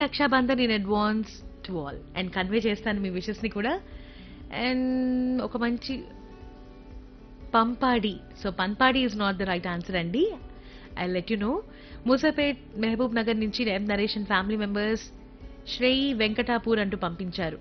Rakshabandhan in advance to all and convey చేస్తాను మీ wishes ని కూడా అండ్ ఒక మంచి పంపాడి సో పంపాడి is not the right answer అండి I let you know Musapet Mahabub Nagar నుంచి M Naresh and family members శ్రేయి వెంకటాపూర్ అంటూ పంపించారు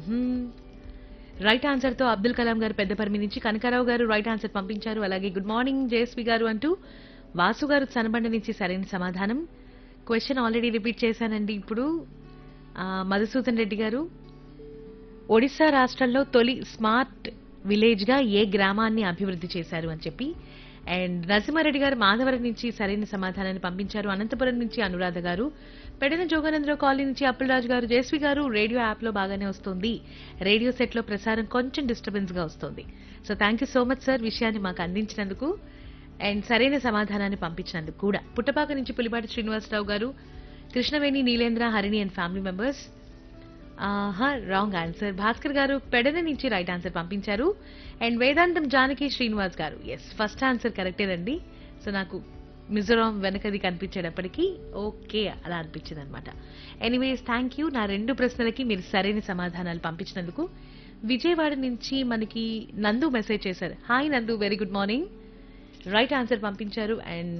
రైట్ ఆన్సర్ తో అబ్దుల్ కలాం గారు పెద్దపర్మి నుంచి కనకారావు గారు రైట్ ఆన్సర్ పంపించారు అలాగే గుడ్ మార్నింగ్ జేఎస్వి గారు అంటూ వాసు గారు సనబండ నుంచి సరైన సమాధానం క్వశ్చన్ ఆల్రెడీ రిపీట్ చేశానండి ఇప్పుడు ఆ, మధుసూదన్ రెడ్డి గారు ఒడిశా రాష్ట్రంలో తొలి స్మార్ట్ విలేజ్ గా ఏ గ్రామాన్ని అభివృద్ధి చేశారు అని చెప్పి అండ్ నరసింహారెడ్డి గారు మాధవరం నుంచి సరైన సమాధానాన్ని పంపించారు అనంతపురం నుంచి అనురాధ గారు పెడన జోగానందరావు కాలనీ నుంచి అప్పలరాజు గారు జయశ్వి గారు రేడియో యాప్ లో బాగానే వస్తుంది రేడియో సెట్ లో ప్రసారం కొంచెం డిస్టర్బెన్స్ గా వస్తుంది so thank you so much sir విషయాన్ని మాకు అందించినందుకు అండ్ సరైన సమాధానాన్ని పంపించినందుకు కూడా పుట్టపాక నుంచి Pulipati Srinivasa Rao garu Krishnaveni Neelendra Harini and family members ఆహా రాంగ్ ఆన్సర్ భాస్కర్ గారు పెడన నుంచి రైట్ ఆన్సర్ పంపించారు అండ్ వేదాంతం Janaki Srinivas garu yes first answer కరెక్టేనండి సో నాకు మిజోరాం వెనకది కనిపించేటప్పటికీ ఓకే అలా అనిపించింది అనమాట ఎనీవేస్ థ్యాంక్ యూ నా రెండు ప్రశ్నలకి మీరు సరైన సమాధానాలు పంపించినందుకు విజయవాడ నుంచి మనకి నందు మెసేజ్ చేశారు hi Nandu very good morning right answer పంపించారు అండ్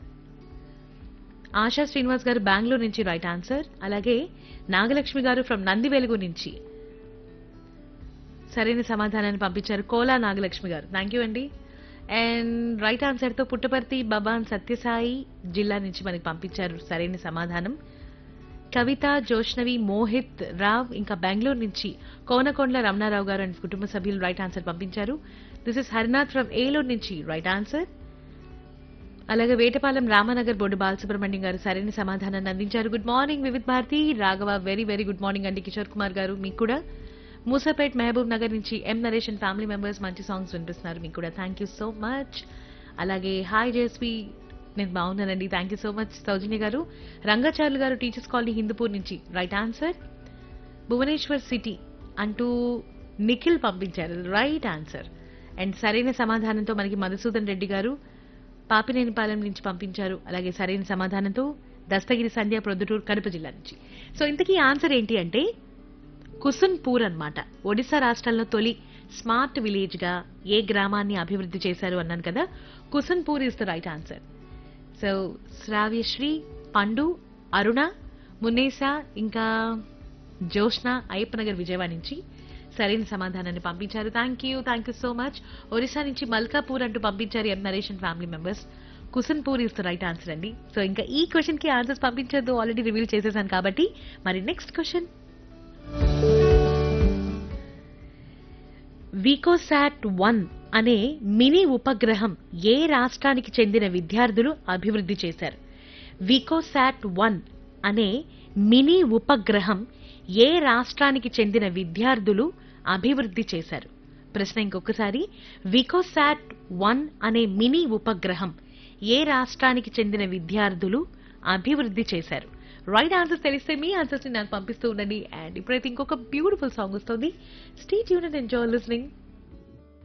ఆశా శ్రీనివాస్ గారు బెంగళూరు నుంచి రైట్ ఆన్సర్ అలాగే నాగలక్ష్మి గారు ఫ్రమ్ నంది వెలుగు నుంచి సరైన సమాధానాన్ని పంపించారు కోలా నాగలక్ష్మి గారు థ్యాంక్ యూ అండి అండ్ రైట్ ఆన్సర్ తో పుట్టపర్తి బబాన్ సత్యసాయి జిల్లా నుంచి మనకి పంపించారు సరైన సమాధానం కవిత జోష్నవి మోహిత్ రావ్ ఇంకా బెంగళూరు నుంచి కోనకొండల రమణారావు గారు అండ్ కుటుంబ సభ్యులు రైట్ ఆన్సర్ పంపించారు this is Harinath from Eluru నుంచి రైట్ ఆన్సర్ అలాగే వేటపాలెం రామానగర్ బోర్డు బాలసుబ్రహ్మణ్యం గారు సరైన సమాధానాన్ని అందించారు good morning Vividh Bharati Raghava very very good morning అండి కిషోర్ కుమార్ గారు మీకు కూడా మూసాపేట్ మహబూబ్ నగర్ నుంచి M Naresh and family members మంచి సాంగ్స్ వినిపిస్తున్నారు మీకు కూడా థ్యాంక్ యూ సో మచ్ అలాగే హాయ్ జేస్వి నేను బాగున్నానండి thank you so much Soujanya garu Rangacharyulu గారు టీచర్స్ కాలనీ హిందూపూర్ నుంచి రైట్ ఆన్సర్ భువనేశ్వర్ సిటీ అంటూ నిఖిల్ పంపించారు రైట్ ఆన్సర్ అండ్ సరైన సమాధానంతో మనకి మధుసూదన్ రెడ్డి గారు పాపినేనిపాలెం నుంచి పంపించారు అలాగే సరైన సమాధానంతో దస్తగిరి సంధ్య ప్రొద్దుటూరు కడప జిల్లా నుంచి సో ఇంతకీ ఆన్సర్ ఏంటి అంటే కుసున్పూర్ అన్నమాట ఒడిశా రాష్ట్రంలో తొలి స్మార్ట్ విలేజ్ గా ఏ గ్రామాన్ని అభివృద్ధి చేశారు అన్నాను కదా Kusumpur is the right answer so Sravyasri పండు అరుణ మున్నేసా ఇంకా జోష్న అయ్యప్పనగర్ విజయవాడ నుంచి సరైన సమాధానాన్ని పంపించారు thank you thank you so much Orissa నుంచి మల్కాపూర్ అంటూ పంపించారు M Naresh and family members Kusumpur is the right answer అండి సో ఇంకా ఈ క్వశ్చన్ కి ఆన్సర్స్ పంపించొద్దు ఆల్రెడీ రివీల్ చేసేసాను కాబట్టి మరి నెక్స్ట్ క్వశ్చన్ వికోసాట్ వన్ అనే మినీ ఉపగ్రహం ఏ రాష్ట్రానికి చెందిన విద్యార్థులు అభివృద్ధి చేశారు వికోసాట్ వన్ అనే మినీ ఉపగ్రహం ఏ రాష్ట్రానికి చెందిన విద్యార్థులు అభివృద్ధి చేశారు ప్రశ్న ఇంకొకసారి వికోసాట్ వన్ అనే మినీ ఉపగ్రహం ఏ రాష్ట్రానికి చెందిన విద్యార్థులు అభివృద్ధి చేశారు రైట్ ఆన్సర్స్ తెలిస్తే మీ ఆన్సర్స్ ని నాకు పంపిస్తూ ఉండండి అండ్ ఇప్పుడైతే ఇంకొక బ్యూటిఫుల్ సాంగ్ వస్తుంది stay tune and enjoy listening